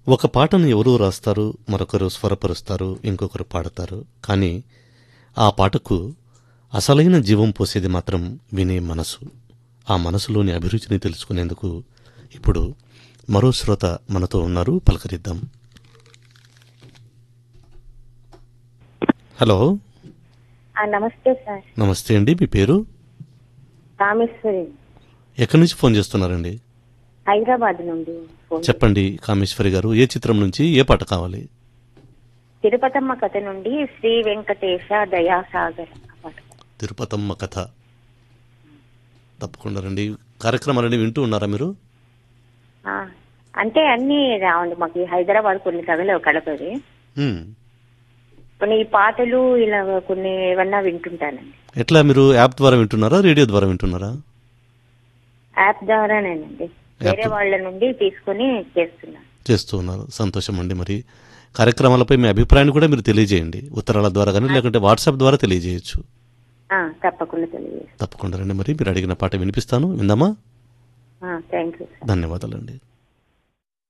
ఒక పాటను ఎవరో రాస్తారు మరొకరు స్వరపరుస్తారు ఇంకొకరు పాడతారు కానీ ఆ పాటకు అసలైన జీవం పోసేది మాత్రం వినే మనసు ఆ మనసులోని అభిరుచిని తెలుసుకునేందుకు ఇప్పుడు మరో శ్రోత మనతో ఉన్నారు పలకరిద్దాం హలో ఆ, నమస్తే సార్ నమస్తే అండి మీ పేరు కామేశ్వరి ఎక్కడి నుంచి ఫోన్ చేస్తున్నారండి హైదరాబాద్ నుండి ఫోన్ చెప్పండి కామేశ్వరి గారు ఏ చిత్రం నుంచి ఏ పాట కావాలి తిరుపతమ్మ కథ నుండి శ్రీ వెంకటేశ దయాసాగర్ అన్నమాట. తిరుపతమ్మ కథ తప్పకుండా రండి కార్యక్రమాలన్నీ వింటూ ఉన్నారా మీరు ఆ, అంటే అన్ని రావండి మాకు ఈ హైదరాబాద్ కొన్ని తగలేవు కడపది ఉమ్. కొన్ని ఈ పాటలు ఇలా కొన్ని ఏమన్నా వింటుంటానండి ఎట్లా మీరు యాప్ ద్వారా వింటున్నారా రేడియో ద్వారా వింటున్నారా యాప్ ద్వారానేనండి వేరే వాళ్ళ నుండి తీసుకొని చేస్తున్నాను చేస్తూ ఉన్నారు సంతోషం అండి మరి కార్యక్రమాలపై మీ అభిప్రాయాన్ని కూడా మీరు తెలియజేయండి ఉత్తరాల ద్వారా కానీ లేకుంటే వాట్సాప్ ద్వారా తెలియజేయచ్చు ఆ, తప్పకుండా తెలియజేస్తాను తప్పకుండా రండి మరి మీరు అడిగిన పాట వినిపిస్తాను విందామా థ్యాంక్ యూ ధన్యవాదాలండి